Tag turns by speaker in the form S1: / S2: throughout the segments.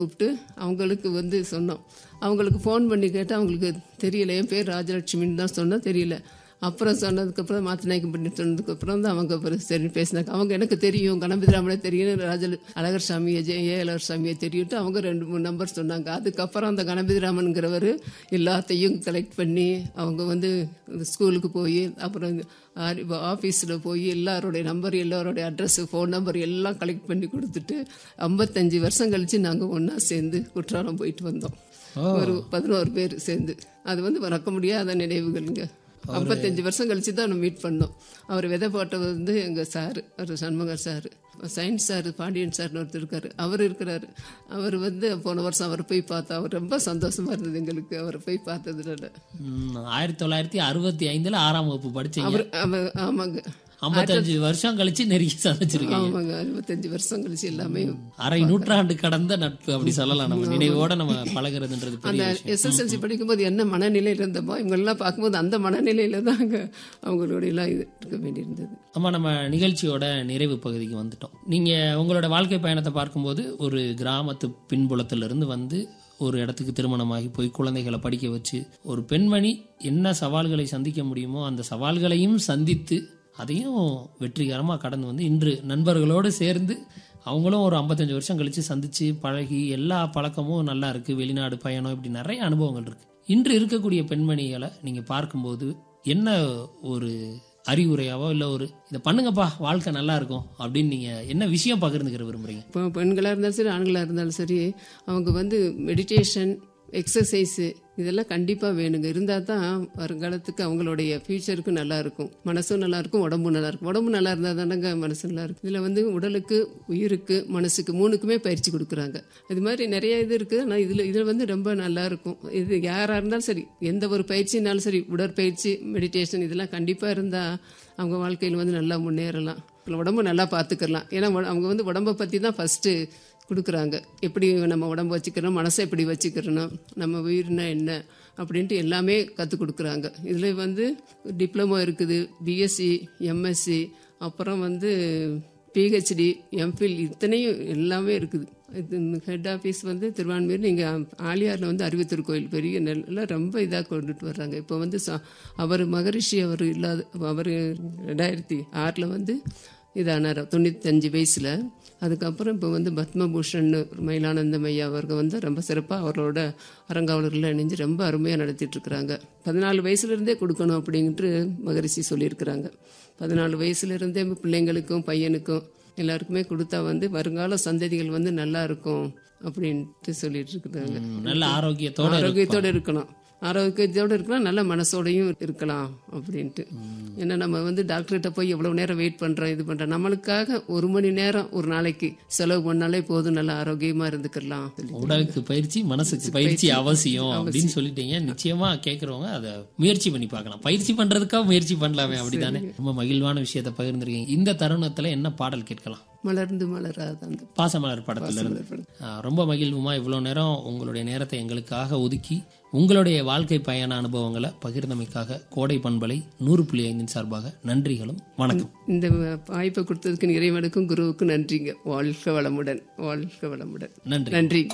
S1: கூப்பிட்டு அவங்களுக்கு வந்து சொன்னோம் அவங்களுக்கு ஃபோன் பண்ணி கேட்டால் அவங்களுக்கு தெரியல என் பேர் ராஜலட்சுமின்னு தான் சொன்னால் தெரியல அப்புறம் சொன்னதுக்கப்புறம் மாத்தநாயக்கம் பண்ணி சொன்னதுக்கப்புறம் தான் அவங்க அப்புறம் சரி பேசினாங்க அவங்க எனக்கு தெரியும் கணபதிராமனே தெரியும் ராஜல் அழகர் சாமியை ஜெய ஏ அழகர் சாமியை தெரியும்ட்டு அவங்க ரெண்டு மூணு நம்பர் சொன்னாங்க அதுக்கப்புறம் அந்த கணபதிராமனுங்கிறவர் எல்லாத்தையும் கலெக்ட் பண்ணி அவங்க வந்து ஸ்கூலுக்கு போய் அப்புறம் ஆஃபீஸில் போய் எல்லாரோடைய நம்பர் எல்லாரோடைய அட்ரஸ் ஃபோன் நம்பர் எல்லாம் கலெக்ட் பண்ணி கொடுத்துட்டு ஐம்பத்தஞ்சு வருஷம் கழிச்சு நாங்கள் ஒன்றா சேர்ந்து குற்றாலம் போயிட்டு வந்தோம் ஒரு பதினோரு பேர் சேர்ந்து அது வந்து மறக்க முடியாத நினைவுகள்ங்க ஐம்பத்தஞ்சு வருஷம் கழிச்சு தான் நம்ம மீட் பண்ணோம் அவர் விதை போட்டவர் வந்து எங்கள் சார் அவர் Shanmugar sir science sir Pandian சார்னு ஒருத்தர் இருக்காரு அவர் இருக்கிறாரு அவர் வந்து போன வருஷம் அவர் போய் பார்த்தா அவர் ரொம்ப சந்தோஷமா இருந்தது எங்களுக்கு அவரை போய் பார்த்ததுனால
S2: ம், ஆயிரத்தி தொள்ளாயிரத்தி அறுபத்தி ஐந்துல ஆறாம் வகுப்பு படிச்சீங்க
S1: அவர் அவ- ஆமாங்க
S2: ஐம்பத்தஞ்சு வருஷம் கழிச்சு நெருங்கி சந்திச்சிருக்கீங்க
S1: ஆமாங்க அறுபத்தஞ்சு வருஷம் கழிச்சு எல்லாமே
S2: அரை நூற்றாண்டு கடந்த நட்பு அப்படி சொல்லலாம் நம்ம நினைவோட நம்ம பழகுறதுன்றது
S1: அந்த
S2: பெரிய விஷயம்
S1: எஸ்எஸ்எல்சி படிக்கும்போது என்ன மனநிலையில் இருந்தப்போ இவங்கெல்லாம் பார்க்கும்போது அந்த மனநிலையில தான் அங்கே அவங்களுடைய எல்லாம் இது இருக்க வேண்டியிருந்தது
S2: ஆமா நம்ம நிகழ்ச்சியோட நிறைவு பகுதிக்கு வந்துட்டோம் நீங்க உங்களோட வாழ்க்கை பயணத்தை பார்க்கும்போது ஒரு கிராமத்து பின்புலத்துல இருந்து வந்து ஒரு இடத்துக்கு திருமணமாகி போய் குழந்தைகளை படிக்க வச்சு ஒரு பெண்மணி என்ன சவால்களை சந்திக்க முடியுமோ அந்த சவால்களையும் சந்தித்து அதையும் வெற்றிகரமாக கடந்து வந்து இன்று நண்பர்களோடு சேர்ந்து அவங்களும் ஒரு ஐம்பத்தஞ்சு வருஷம் கழிச்சு சந்திச்சு பழகி எல்லா பழக்கமும் நல்லா இருக்கு வெளிநாடு பயணம் இப்படி நிறைய அனுபவங்கள் இருக்கு இன்று இருக்கக்கூடிய பெண்மணிகளை நீங்க பார்க்கும்போது என்ன ஒரு அறிவுரையாவோ இல்லை ஒரு இதை பண்ணுங்கப்பா வாழ்க்கை நல்லா இருக்கும் அப்படின்னு நீங்க என்ன விஷயம் பகிர்ந்துக்கிற விரும்புறீங்க
S1: இப்போ பெண்களாக இருந்தாலும் சரி ஆண்களாக இருந்தாலும் சரி அவங்க வந்து மெடிடேஷன் எக்ஸசைஸு இதெல்லாம் கண்டிப்பாக வேணுங்க இருந்தால் தான் வருங்காலத்துக்கு அவங்களுடைய ஃப்யூச்சருக்கு நல்லா இருக்கும் மனசும் நல்லா இருக்கும் உடம்பும் நல்லா இருக்கும் உடம்பு நல்லா இருந்தால் தானங்க மனசு நல்லா இருக்கும் இதில் வந்து உடலுக்கு உயிருக்கு மனசுக்கு மூணுக்குமே பயிற்சி கொடுக்குறாங்க இது மாதிரி நிறைய இது இருக்குது ஆனால் இதில் இதில் வந்து ரொம்ப நல்லா இருக்கும் இது யாராக இருந்தாலும் சரி எந்த ஒரு பயிற்சினாலும் சரி உடற்பயிற்சி மெடிடேஷன் இதெல்லாம் கண்டிப்பாக இருந்தால் அவங்க வாழ்க்கையில் வந்து நல்லா முன்னேறலாம் உடம்பு நல்லா பார்த்துக்கலாம் ஏன்னா உட- அவங்க வந்து உடம்பை பற்றி தான் ஃபஸ்ட்டு கொடுக்குறாங்க எப்படி நம்ம உடம்பு வச்சுக்கிறோம் மனசை எப்படி வச்சுக்கிறணும் நம்ம உயிர்னா என்ன அப்படின்ட்டு எல்லாமே கற்றுக் கொடுக்குறாங்க இதில் வந்து டிப்ளமோ இருக்குது பிஎஸ்சி எம்எஸ்சி அப்புறம் வந்து பிஹெச்டி எம்ஃபில் இத்தனையும் எல்லாமே இருக்குது இது ஹெட் ஆஃபீஸ் வந்து திருவான்மையூர் நீங்கள் ஆலியாரில் வந்து அறிவித்தூர் கோயில் பெரிய நெல்ல ரொம்ப இதாக கொண்டுட்டு வர்றாங்க இப்போ வந்து ச- அவர் மகரிஷி அவர் இல்லாத அவர் ரெண்டாயிரத்தி ஆறில் வந்து இதானார் தொண்ணூத்தஞ்சு வயசில் அதுக்கப்புறம் இப்போ வந்து பத்மபூஷன் மயிலானந்தம் ஐயா அவர்கள் வந்து ரொம்ப சிறப்பாக அவரோட அறங்காவலர்கள் இணைஞ்சு ரொம்ப அருமையாக நடத்திட்டு இருக்கிறாங்க பதினாலு வயசுலேருந்தே கொடுக்கணும் அப்படின்ட்டு மகரிஷி சொல்லியிருக்கிறாங்க பதினாலு வயசுலேருந்தே பிள்ளைங்களுக்கும் பையனுக்கும் எல்லாருக்குமே கொடுத்தா வந்து வருங்கால சந்ததிகள் வந்து நல்லா இருக்கும் அப்படின்ட்டு சொல்லிட்டு இருக்கிறாங்க
S2: ம், நல்ல ஆரோக்கியத்தோட
S1: ஆரோக்கியத்தோட இருக்கணும் ஆரோக்கியத்தோட இருக்கலாம் நல்ல மனசோடையும் இருக்கலாம் அப்படின்ட்டு ஏன்னா நம்ம வந்து டாக்டர்கிட்ட போய் எவ்வளவு நேரம் வெயிட் பண்றோம் இது பண்றோம் நம்மளுக்காக ஒரு மணி நேரம் ஒரு நாளைக்கு செலவு பண்ணாலே போதும் நல்லா ஆரோக்கியமா இருந்துக்கலாம் சொல்லி
S2: உடலுக்கு பயிற்சி மனசுக்கு பயிற்சி அவசியம் அப்படின்னு சொல்லிட்டீங்க நிச்சயமா கேட்கறவங்க அதை முயற்சி பண்ணி பார்க்கலாம் பயிற்சி பண்றதுக்காக முயற்சி பண்ணலாமே அப்படிதானே ரொம்ப மகிழ்வான விஷயத்தை பகிர்ந்துருக்கீங்க இந்த தருணத்துல என்ன பாடல் கேட்கலாம்
S1: மலர்ந்து மலராத அந்த
S2: பாசமலர் படத்துல இருந்து
S1: படம்.
S2: ஆ, ரொம்ப மகிழ்வுமா இவ்வளவு நேரம் உங்களுடைய நேரத்தை எங்களுக்காக ஒதுக்கி உங்களுடைய வாழ்க்கை பயண அனுபவங்களை பகிர்ந்தமைக்காக கோடை பண்பலை நூறு புள்ளி ஐந்தின் சார்பாக நன்றிகளும் வணக்கம்
S1: இந்த வாய்ப்பை கொடுத்ததுக்கு இறைவனுக்கும் குருவுக்கும் நன்றிங்க வாழ்க வளமுடன் வாழ்க வளமுடன்
S2: நன்றி
S1: நன்றிங்க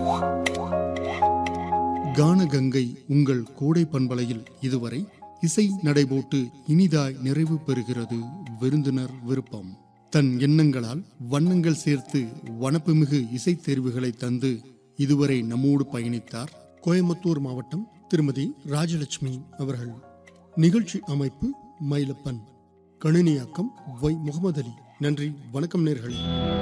S3: கானகங்கை உங்கள் கோடை பண்பலையில் இதுவரை இசை நடைபோட்டு இனிதாய் நிறைவு பெறுகிறது விருந்தினர் விருப்பம் தன் எண்ணங்களால் வண்ணங்கள் சேர்த்து வனப்புமிகு இசைத் தேர்வுகளை தந்து இதுவரை நம்மோடு பயணித்தார் கோயம்புத்தூர் மாவட்டம் திருமதி ராஜலட்சுமி அவர்கள் நிகழ்ச்சி அமைப்பு மயிலப்பன் கணினியாக்கம் வை முகமது அலி நன்றி வணக்கம் நேர்களே